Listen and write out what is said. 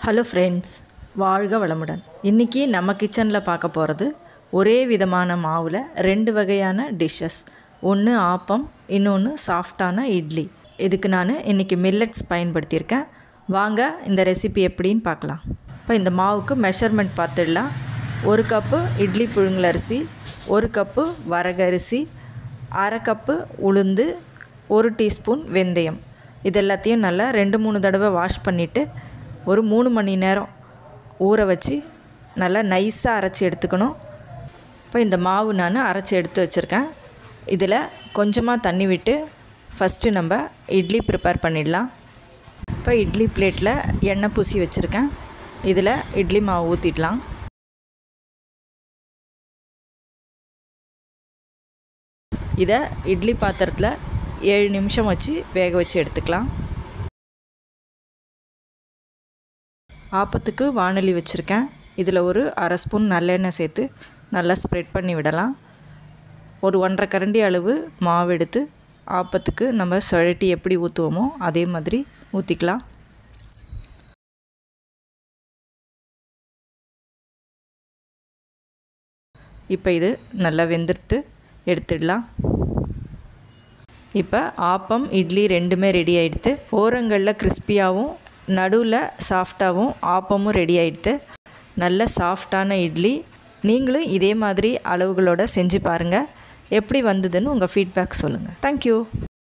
hello friends வாழ்க வளமுடன் இன்றைக்கி நம்ம கிச்சனில் பார்க்க போகிறது ஒரே விதமான மாவில் ரெண்டு வகையான டிஷ்ஷஸ் ஒன்று ஆப்பம் இன்னொன்று சாஃப்டான இட்லி இதுக்கு நான் இன்றைக்கி மில்லட்ஸ் பயன்படுத்தியிருக்கேன் வாங்க இந்த ரெசிபி எப்படின்னு பார்க்கலாம் இப்போ இந்த மாவுக்கு மெஷர்மெண்ட் பார்த்துடலாம் ஒரு கப்பு இட்லி புழுங்கலரிசி ஒரு கப்பு வரகரிசி அரை கப்பு உளுந்து ஒரு டீஸ்பூன் வெந்தயம் இது எல்லாத்தையும் நல்லா ரெண்டு மூணு தடவை வாஷ் பண்ணிவிட்டு ஒரு மூணு மணி நேரம் ஊற வச்சு நல்லா நைஸாக அரைச்சி எடுத்துக்கணும் இப்போ இந்த மாவு நான் அரைச்சி எடுத்து வச்சுருக்கேன் இதில் கொஞ்சமாக தண்ணி விட்டு ஃபஸ்ட்டு நம்ம இட்லி ப்ரிப்பேர் பண்ணிடலாம் இப்போ இட்லி பிளேட்டில் எண்ணெய் பூசி வச்சுருக்கேன் இதில் இட்லி மாவு ஊற்றிடலாம் இதை இட்லி பாத்திரத்தில் ஏழு நிமிஷம் வச்சு வேக வச்சு எடுத்துக்கலாம் ஆப்பத்துக்கு வானொலி வச்சுருக்கேன் இதில் ஒரு அரை ஸ்பூன் நல்லெண்ணெய் சேர்த்து நல்லா ஸ்ப்ரெட் பண்ணி விடலாம் ஒரு ஒன்றரை கரண்டி அளவு மாவு எடுத்து ஆப்பத்துக்கு நம்ம சுழட்டி எப்படி ஊற்றுவோமோ அதே மாதிரி ஊற்றிக்கலாம் இப்போ இது நல்லா வெந்துடுத்து எடுத்துடலாம் இப்போ ஆப்பம் இட்லி ரெண்டுமே ரெடி ஆகிடுது ஓரங்களில் கிறிஸ்பியாகவும் நடுவில் சாஃப்டாகவும் ஆப்பமும் ரெடி ஆகிடுது நல்ல சாஃப்டான இட்லி நீங்களும் இதே மாதிரி அளவுகளோடு செஞ்சு பாருங்கள் எப்படி வந்ததுன்னு உங்கள் ஃபீட்பேக் சொல்லுங்கள் தேங்க்யூ